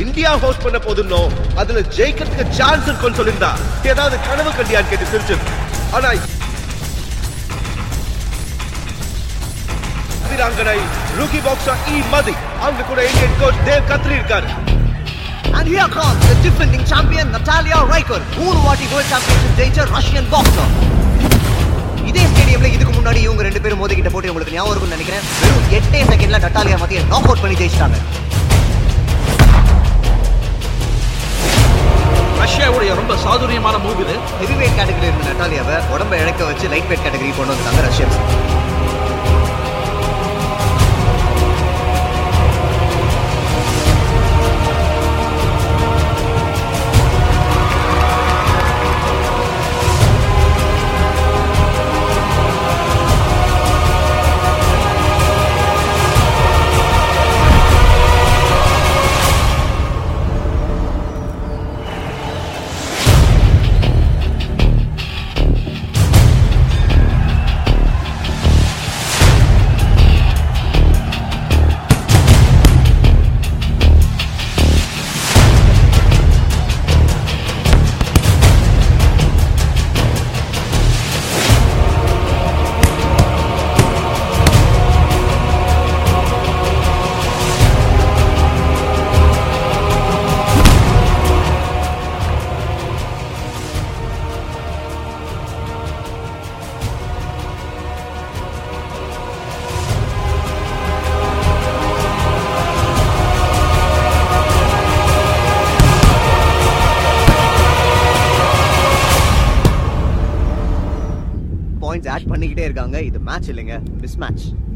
India host பண்ண போதுன்னோ அதுல ஜெயிக்கிறதுக்கு சான்ஸ் இருக்குன்னு சொல்லியிருந்தா ஏதாவது கனவு கண்டியான்னு கேட்டு சிரிச்சிருக்கு ஆனா வீராங்கனை ரூகி பாக்ஸர் இ மதி அவங்க கூட இந்தியன் கோச் தேவ் கத்ரி இருக்காரு And here comes the defending champion Natalia Ryker, மூணு வாட்டி வேர்ல்ட் சாம்பியன்ஷிப் ஜெயிச்ச ரஷ்யன் பாக்ஸர் இதே ஸ்டேடியம்ல இதுக்கு முன்னாடி இவங்க ரெண்டு பேரும் மோதிக்கிட்ட போட்டு உங்களுக்கு ஞாபகம் இருக்கும்னு நினைக்கிறேன் வெறும் எட்டே செகண்ட்ல நட்டாலியா மத்திய நாக் அவுட் பண்ணி ஜெயிச்சிட்டாங்க ரஷ்யாவுடைய ரொம்ப சாதுரியமான மூவ் இது ஹெவி வெயிட் கேட்டகரி இருந்த நட்டாலியாவை உடம்ப இழக்க வச்சு லைட் வெயிட் கேட்டகரி கொண்டு வந்தாங்க ரஷ்யன்ஸ் பாயிண்ட்ஸ் ஆட் பண்ணிக்கிட்டே இருக்காங்க இது மேட்ச் இல்லைங்க மிஸ் மேட்ச்